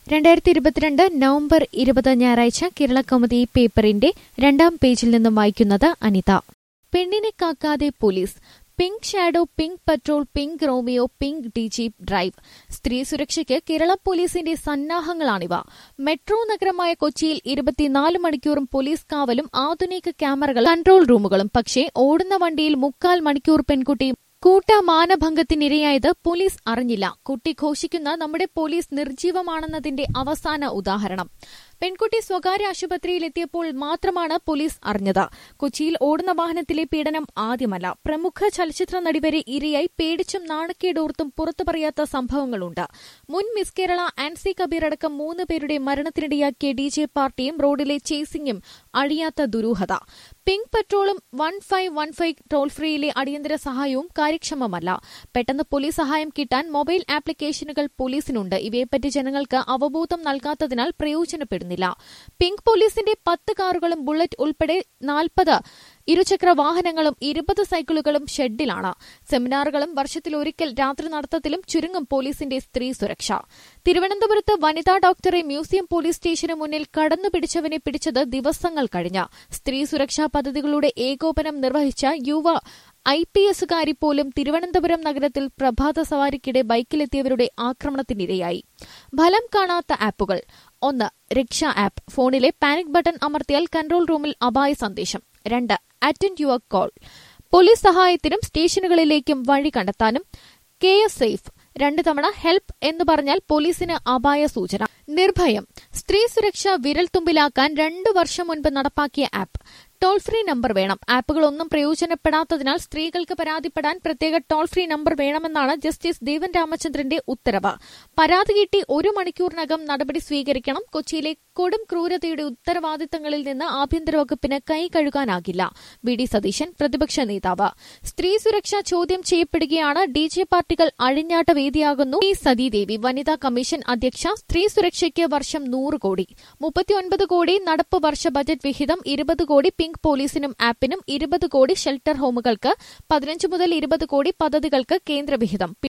രണ്ടായിരത്തി ഇരുപത്തിരണ്ട് നവംബർ ഇരുപത് ഞായറാഴ്ച കേരള കൗമുദി പേപ്പറിന്റെ രണ്ടാം പേജിൽ നിന്നും വായിക്കുന്നത് അനിത പെണ്ണിനെ കാക്കാതെ police pink shadow pink patrol pink Romeo pink D jeep drive സ്ത്രീ സുരക്ഷയ്ക്ക് കേരള പോലീസിന്റെ സന്നാഹങ്ങളാണിവ മെട്രോ നഗരമായ കൊച്ചിയിൽ ഇരുപത്തിനാല് മണിക്കൂറും പോലീസ് കാവലും ആധുനിക ക്യാമറകളും കൺട്രോൾ റൂമുകളും പക്ഷേ ഓടുന്ന വണ്ടിയിൽ മുക്കാൽ മണിക്കൂർ പെൺകുട്ടി കൂട്ട മാനഭംഗത്തിനിരയായത് പോലീസ് അറിഞ്ഞില്ല കുട്ടി ഘോഷിക്കുന്ന നമ്മുടെ പോലീസ് നിർജീവമാണെന്നതിന്റെ അവസാന ഉദാഹരണം പെൺകുട്ടി സ്വകാര്യ ആശുപത്രിയിലെത്തിയപ്പോൾ മാത്രമാണ് പോലീസ് അറിഞ്ഞത് കൊച്ചിയിൽ ഓടുന്ന വാഹനത്തിലെ പീഡനം ആദ്യമല്ല പ്രമുഖ ചലച്ചിത്ര നടി വരെ ഇരയായി പേടിച്ചും നാണക്കേടോർത്തും പുറത്തു പറയാത്ത സംഭവങ്ങളുണ്ട് മുൻ മിസ് കേരള ആൻസി കബീർ അടക്കം മൂന്ന് പേരുടെ മരണത്തിനിടയാക്കിയ ഡി ജെ പാർട്ടിയും റോഡിലെ ചേസിംഗും അഴിയാത്ത ദുരൂഹത പിങ്ക് പെട്രോളും one five one five toll ഫ്രീയിലെ അടിയന്തര സഹായവും കാര്യക്ഷമമല്ല പെട്ടെന്ന് പോലീസ് സഹായം കിട്ടാൻ മൊബൈൽ ആപ്ലിക്കേഷനുകൾ പോലീസിനുണ്ട് ഇവയെപ്പറ്റി ജനങ്ങൾക്ക് അവബോധം നൽകാത്തതിനാൽ പ്രയോജനപ്പെടുന്നില്ല പിങ്ക് പോലീസിന്റെ പത്ത് കാറുകളും ബുള്ളറ്റ് ഉൾപ്പെടെ നാൽപ്പത് ഇരുചക്ര വാഹനങ്ങളും ഇരുപത് സൈക്കിളുകളും ഷെഡിലാണ് സെമിനാറുകളും വർഷത്തിലൊരിക്കൽ രാത്രി നടത്തത്തിലും ചുരുങ്ങും പോലീസിന്റെ സ്ത്രീ സുരക്ഷ തിരുവനന്തപുരത്ത് വനിതാ ഡോക്ടറെ മ്യൂസിയം പോലീസ് സ്റ്റേഷന് മുന്നിൽ കടന്നുപിടിച്ചവനെ പിടിച്ചത് ദിവസങ്ങൾ കഴിഞ്ഞ സ്ത്രീ സുരക്ഷാ പദ്ധതികളുടെ ഏകോപനം നിർവഹിച്ച യുവ ഐ പി എസുകാരി പോലും തിരുവനന്തപുരം നഗരത്തിൽ പ്രഭാത സവാരിക്കിടെ ബൈക്കിലെത്തിയവരുടെ ആക്രമണത്തിനിരയായി ഫലം കാണാത്ത ആപ്പുകൾ ഒന്ന് രക്ഷ ആപ്പ് ഫോണിലെ പാനിക് ബട്ടൺ അമർത്തിയാൽ കൺട്രോൾ റൂമിൽ അപായ സന്ദേശം രണ്ട് അറ്റൻഡ് യുവർ കോൾ പോലീസ് സഹായത്തിനും സ്റ്റേഷനുകളിലേക്കും വഴി കണ്ടെത്താനും കെ എസ് സേഫ് രണ്ടു തവണ ഹെൽപ്പ് എന്ന് പറഞ്ഞാൽ പോലീസിന് അപായ സൂചന നിർഭയം സ്ത്രീ സുരക്ഷ വിരൽത്തുമ്പിലാക്കാൻ രണ്ടു വർഷം മുൻപ് നടപ്പാക്കിയ ആപ്പ് ടോൾ ഫ്രീ നമ്പർ വേണം ആപ്പുകളൊന്നും പ്രയോജനപ്പെടാത്തതിനാൽ സ്ത്രീകൾക്ക് പരാതിപ്പെടാൻ പ്രത്യേക ടോൾ ഫ്രീ നമ്പർ വേണമെന്നാണ് ജസ്റ്റിസ് ദേവൻ രാമചന്ദ്രന്റെ ഉത്തരവ് പരാതി കിട്ടി ഒരു മണിക്കൂറിനകം നടപടി സ്വീകരിക്കണം കൊച്ചിയിലെ കൊടും ക്രൂരതയുടെ ഉത്തരവാദിത്തങ്ങളിൽ നിന്ന് ആഭ്യന്തര വകുപ്പിന് കൈ കഴുകാനാകില്ല വി ഡി സതീശൻ പ്രതിപക്ഷ നേതാവ് സ്ത്രീ സുരക്ഷ ചോദ്യം ചെയ്യപ്പെടുകയാണ് ഡി ജെ പാർട്ടികൾ അഴിഞ്ഞാട്ട വേദിയാകുന്നു ഇ സതീദേവി വനിതാ കമ്മീഷൻ അധ്യക്ഷ സ്ത്രീ സുരക്ഷയ്ക്ക് വർഷം നൂറ് കോടി മുപ്പത്തിയൊൻപത് കോടി നടപ്പ് വർഷ ബജറ്റ് വിഹിതം ഇരുപത് കോടി പിങ്ക് പോലീസിനും ആപ്പിനും ഇരുപത് കോടി ഷെൽട്ടർ ഹോമുകൾക്ക് പതിനഞ്ച് മുതൽ ഇരുപത് കോടി പദ്ധതികൾക്ക് കേന്ദ്രവിഹിതം